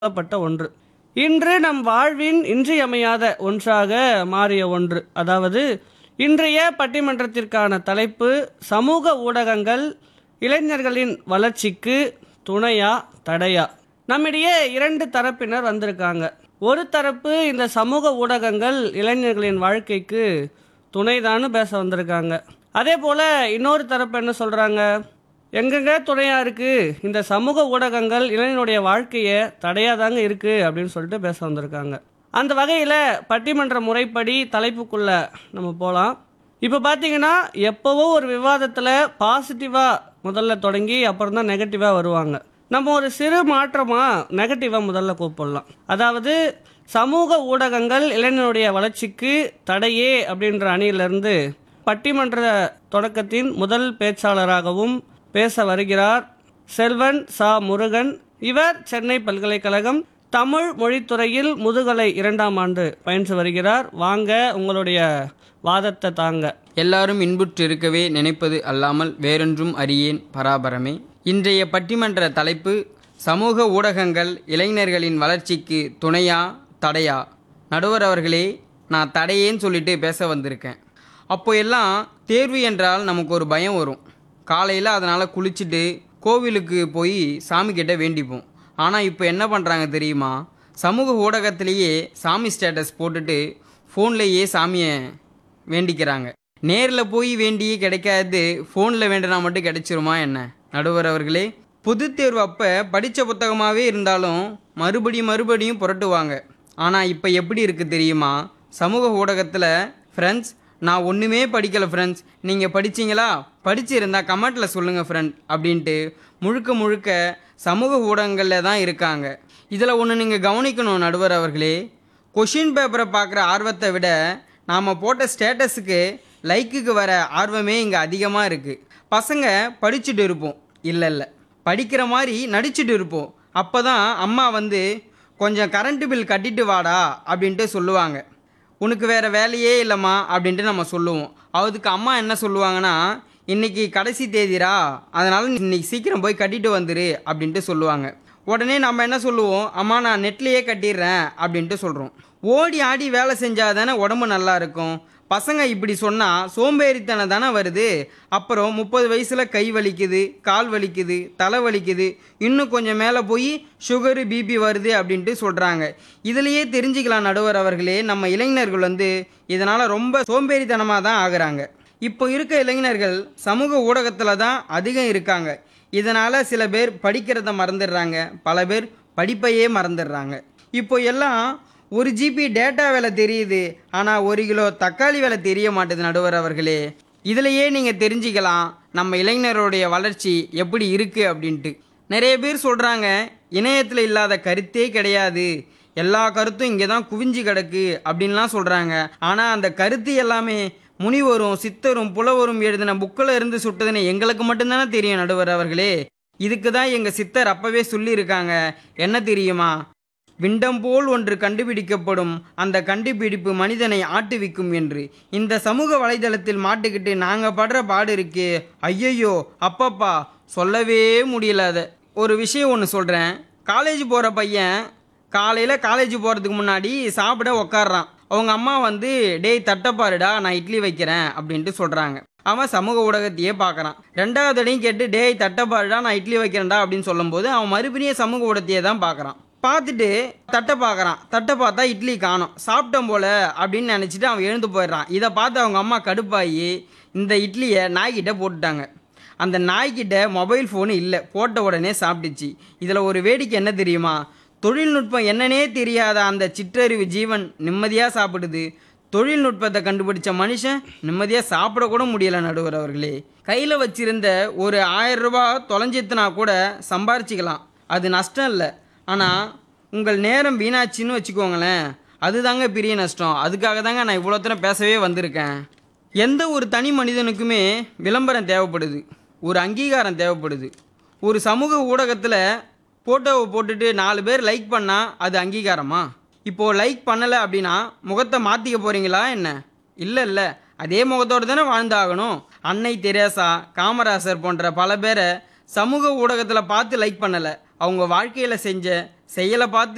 சொல்லப்பட்ட ஒன்று இன்று நம் வாழ்வின் இன்றியமையாத ஒன்றாக மாறிய ஒன்று அதாவது இன்றைய பட்டிமன்றத்திற்கான தலைப்பு சமூக ஊடகங்கள் இளைஞர்களின் வளர்ச்சிக்கு துணையா தடையா நம்மிடையே இரண்டு தரப்பினர் வந்திருக்காங்க ஒரு தரப்பு இந்த சமூக ஊடகங்கள் இளைஞர்களின் வாழ்க்கைக்கு துணைதான்னு பேச வந்திருக்காங்க அதே போல் இன்னொரு தரப்பு என்ன சொல்கிறாங்க எங்கெங்க துணையா இருக்கு இந்த சமூக ஊடகங்கள் இளைஞனுடைய வாழ்க்கையை தடையாதாங்க இருக்கு அப்படின்னு சொல்லிட்டு பேச வந்திருக்காங்க அந்த வகையில் பட்டிமன்ற முறைப்படி தலைப்புக்குள்ள நம்ம போகலாம் இப்போ பார்த்தீங்கன்னா எப்போவோ ஒரு விவாதத்தில் பாசிட்டிவாக முதல்ல தொடங்கி அப்புறம் தான் நெகட்டிவாக வருவாங்க நம்ம ஒரு சிறு மாற்றமாக நெகட்டிவாக முதல்ல கூப்பிடலாம் அதாவது சமூக ஊடகங்கள் இளைஞனுடைய வளர்ச்சிக்கு தடையே அப்படின்ற அணியிலிருந்து பட்டிமன்ற தொடக்கத்தின் முதல் பேச்சாளராகவும் பேச வருகிறார் செல்வன் சா முருகன் இவர் சென்னை பல்கலைக்கழகம் தமிழ் மொழித்துறையில் முதுகலை இரண்டாம் ஆண்டு பயின்று வருகிறார் வாங்க உங்களுடைய வாதத்தை தாங்க எல்லாரும் இன்புற்றிருக்கவே நினைப்பது அல்லாமல் வேறொன்றும் அறியேன் பராபரமே இன்றைய பட்டிமன்ற தலைப்பு சமூக ஊடகங்கள் இளைஞர்களின் வளர்ச்சிக்கு துணையா தடையா நடுவர் அவர்களே நான் தடையேன்னு சொல்லிட்டு பேச வந்திருக்கேன் அப்போ எல்லாம் தேர்வு என்றால் நமக்கு ஒரு பயம் வரும் காலையில் அதனால் குளிச்சுட்டு கோவிலுக்கு போய் சாமி கிட்ட வேண்டிப்போம் ஆனால் இப்போ என்ன பண்ணுறாங்க தெரியுமா சமூக ஊடகத்திலேயே சாமி ஸ்டேட்டஸ் போட்டுட்டு ஃபோன்லேயே சாமியை வேண்டிக்கிறாங்க நேரில் போய் வேண்டி கிடைக்காது ஃபோனில் வேண்டினா மட்டும் கிடைச்சிருமா என்ன நடுவர் அவர்களே பொது தேர்வு அப்போ படித்த புத்தகமாகவே இருந்தாலும் மறுபடியும் மறுபடியும் புரட்டுவாங்க ஆனால் இப்போ எப்படி இருக்குது தெரியுமா சமூக ஊடகத்தில் ஃப்ரெண்ட்ஸ் நான் ஒன்றுமே படிக்கலை ஃப்ரெண்ட்ஸ் நீங்கள் படிச்சீங்களா படிச்சிருந்தா கமெண்ட்டில் சொல்லுங்கள் ஃப்ரெண்ட் அப்படின்ட்டு முழுக்க முழுக்க சமூக ஊடகங்களில் தான் இருக்காங்க இதில் ஒன்று நீங்கள் கவனிக்கணும் நடுவர் அவர்களே கொஷின் பேப்பரை பார்க்குற ஆர்வத்தை விட நாம் போட்ட ஸ்டேட்டஸுக்கு லைக்குக்கு வர ஆர்வமே இங்கே அதிகமாக இருக்குது பசங்க படிச்சுட்டு இருப்போம் இல்லை இல்லை படிக்கிற மாதிரி நடிச்சுட்டு இருப்போம் அப்போ தான் அம்மா வந்து கொஞ்சம் கரண்ட் பில் கட்டிட்டு வாடா அப்படின்ட்டு சொல்லுவாங்க உனக்கு வேறு வேலையே இல்லைம்மா அப்படின்ட்டு நம்ம சொல்லுவோம் அதுக்கு அம்மா என்ன சொல்லுவாங்கன்னா இன்னைக்கு கடைசி தேதிரா அதனால் இன்னைக்கு சீக்கிரம் போய் கட்டிட்டு வந்துரு அப்படின்ட்டு சொல்லுவாங்க உடனே நம்ம என்ன சொல்லுவோம் அம்மா நான் நெட்லேயே கட்டிடுறேன் அப்படின்ட்டு சொல்கிறோம் ஓடி ஆடி வேலை செஞ்சால் தானே உடம்பு நல்லா இருக்கும் பசங்க இப்படி சொன்னால் சோம்பேறித்தனம் தானே வருது அப்புறம் முப்பது வயசில் கை வலிக்குது கால் வலிக்குது தலை வலிக்குது இன்னும் கொஞ்சம் மேலே போய் சுகரு பிபி வருது அப்படின்ட்டு சொல்கிறாங்க இதுலேயே தெரிஞ்சுக்கலாம் நடுவர் அவர்களே நம்ம இளைஞர்கள் வந்து இதனால் ரொம்ப சோம்பேறித்தனமாக தான் ஆகுறாங்க இப்போ இருக்க இளைஞர்கள் சமூக ஊடகத்தில் தான் அதிகம் இருக்காங்க இதனால் சில பேர் படிக்கிறத மறந்துடுறாங்க பல பேர் படிப்பையே மறந்துடுறாங்க இப்போ எல்லாம் ஒரு ஜிபி டேட்டா விலை தெரியுது ஆனால் ஒரு கிலோ தக்காளி விலை தெரிய மாட்டுது நடுவர் அவர்களே இதுலையே நீங்கள் தெரிஞ்சுக்கலாம் நம்ம இளைஞருடைய வளர்ச்சி எப்படி இருக்குது அப்படின்ட்டு நிறைய பேர் சொல்கிறாங்க இணையத்தில் இல்லாத கருத்தே கிடையாது எல்லா கருத்தும் இங்கே தான் குவிஞ்சு கிடக்கு அப்படின்லாம் சொல்கிறாங்க ஆனால் அந்த கருத்து எல்லாமே முனிவரும் சித்தரும் புலவரும் எழுதின புக்கில் இருந்து சுட்டதுன்னு எங்களுக்கு மட்டும்தானே தெரியும் நடுவர் அவர்களே இதுக்கு தான் எங்கள் சித்தர் அப்பவே சொல்லியிருக்காங்க என்ன தெரியுமா விண்டம் போல் ஒன்று கண்டுபிடிக்கப்படும் அந்த கண்டுபிடிப்பு மனிதனை ஆட்டுவிக்கும் என்று இந்த சமூக வலைதளத்தில் மாட்டுக்கிட்டு நாங்கள் படுற பாடு இருக்கே ஐயையோ அப்பப்பா சொல்லவே முடியல அதை ஒரு விஷயம் ஒன்று சொல்கிறேன் காலேஜ் போகிற பையன் காலையில் காலேஜ் போகிறதுக்கு முன்னாடி சாப்பிட உக்காடுறான் அவங்க அம்மா வந்து டேய் தட்டப்பாருடா நான் இட்லி வைக்கிறேன் அப்படின்ட்டு சொல்கிறாங்க அவன் சமூக ஊடகத்தையே பார்க்குறான் ரெண்டாவது தடையும் கேட்டு டேய் தட்டப்பாருடா நான் இட்லி வைக்கிறேன்டா அப்படின்னு சொல்லும்போது அவன் மறுபடியும் சமூக ஊடகத்தையே தான் பார்க்குறான் பார்த்துட்டு தட்டை பார்க்குறான் தட்டை பார்த்தா இட்லி காணும் சாப்பிட்டோம் போல அப்படின்னு நினச்சிட்டு அவன் எழுந்து போயிடுறான் இதை பார்த்து அவங்க அம்மா கடுப்பாகி இந்த இட்லியை நாய்கிட்ட போட்டுட்டாங்க அந்த நாய்கிட்ட மொபைல் ஃபோனு இல்லை போட்ட உடனே சாப்பிட்டுச்சு இதில் ஒரு வேடிக்கை என்ன தெரியுமா தொழில்நுட்பம் என்னன்னே தெரியாத அந்த சிற்றறிவு ஜீவன் நிம்மதியாக சாப்பிடுது தொழில்நுட்பத்தை கண்டுபிடிச்ச மனுஷன் நிம்மதியாக சாப்பிடக்கூட முடியல நடுவர் அவர்களே கையில் வச்சிருந்த ஒரு ஆயிரம் ரூபாய் தொலைஞ்சித்துனா கூட சம்பாரிச்சிக்கலாம் அது நஷ்டம் இல்லை ஆனால் உங்கள் நேரம் வீணாச்சுன்னு வச்சுக்கோங்களேன் அதுதாங்க பெரிய நஷ்டம் அதுக்காக தாங்க நான் இவ்வளோ தூரம் பேசவே வந்திருக்கேன் எந்த ஒரு தனி மனிதனுக்குமே விளம்பரம் தேவைப்படுது ஒரு அங்கீகாரம் தேவைப்படுது ஒரு சமூக ஊடகத்தில் ஃபோட்டோவை போட்டுட்டு நாலு பேர் லைக் பண்ணால் அது அங்கீகாரமா இப்போது லைக் பண்ணலை அப்படின்னா முகத்தை மாற்றிக்க போகிறீங்களா என்ன இல்லை இல்லை அதே முகத்தோடு தானே வாழ்ந்தாகணும் அன்னை தெரேசா காமராசர் போன்ற பல பேரை சமூக ஊடகத்தில் பார்த்து லைக் பண்ணலை அவங்க வாழ்க்கையில் செஞ்ச செயலை பார்த்து